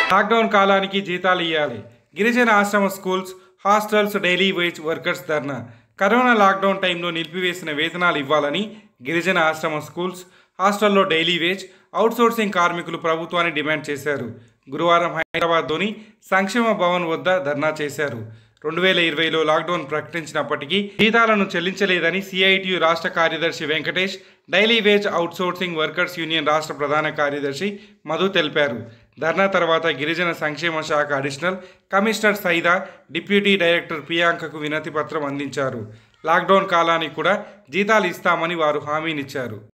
lockdown కాలానికి జీతాలు ఇవ్వాలి గిరిజన ఆశ్రమ schools hostels daily wage workers ధర్నా కరోనా లాక్డౌన్ టైంలో నిలిపివేసిన వేతనాలు ఇవ్వాలని గిరిజన ఆశ్రమ స్కూల్స్ హాస్టల్లో డైలీ వేజ్ అవుట్సోర్సింగ్ కార్మికులు ప్రభుత్వాన్ని డిమాండ్ చేశారు గురువారం హైదరాబాద్లోని సంక్షేమ భవన్ వద్ద ధర్నా చేశారు రెండు వేల ఇరవైలో లాక్డౌన్ ప్రకటించినప్పటికీ జీతాలను చెల్లించలేదని సిఐటియు రాష్ట్ర కార్యదర్శి Venkatesh daily wage outsourcing workers union రాష్ట్ర ప్రధాన కార్యదర్శి మధు తెలిపారు ధర్నా తర్వాత గిరిజన సంక్షేమ శాఖ additional commissioner Saida deputy director ప్రియాంకకు వినతి పత్రం అందించారు లాక్డౌన్ కాలానికి కూడా జీతాలు ఇస్తామని వారు హామీనిచ్చారు